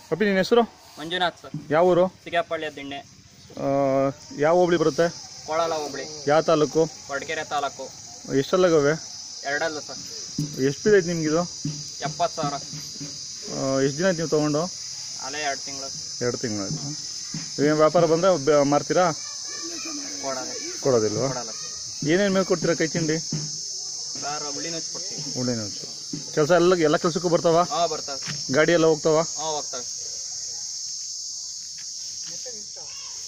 ಅಪ್ಪಿ ನಿನ್ನ ಹೆಸರು ಮಂಜುನಾಥ್ ಸರ್ ಯಾವ ಊರು ಸಿಗಾಪಳ್ಳಿಯ ದಿಣ್ಣೆ ಆ, ಯಾವ ಹೋಬಳಿ ಬರುತ್ತೆ ಕೋಳಲ ಹೋಬಳಿ ಯಾವ ತಾಲೂಕು ಕೊರಟಗೆರೆ ತಾಲೂಕು ಎಷ್ಟೆಲ್ಲಾಗವೆ ಎರಡಲ್ಲ ಸರ್ ಎಷ್ಟು ಬಿದ್ದೈತೆ ನಿಮಗಿದು ಎಪ್ಪತ್ತು ಸಾವಿರ ಎಷ್ಟು ದಿನ ಆಯ್ತು ನೀವು ತೊಗೊಂಡು ಅಲ್ಲೇ ಎರಡು ತಿಂಗಳು ಎರಡು ತಿಂಗಳಾಯ್ತು ಏನು ವ್ಯಾಪಾರ ಬಂದರೆ ಮಾರ್ತೀರಾ ಕೊಡಲ್ಲ ಕೊಡೋದಿಲ್ವಾ ಕೊಡಲ್ಲ ಏನೇನು ಮೇಲೆ ಕೊಡ್ತೀರಾ ಕೈ ತಿಂಡಿ ಸರ್ ಹುಳಿ ನುಚ್ಚು ಕೊಡ್ತೀವಿ ಉಳ್ಳಿನ ಕೆಲಸ ಎಲ್ಲ ಎಲ್ಲ ಕೆಲಸಕ್ಕೂ ಬರ್ತಾವ ಹಾಂ ಬರ್ತಾವೆ ಗಾಡಿ ಎಲ್ಲ ಹೋಗ್ತಾವ ಹಾಂ ಹೋಗ್ತವೆ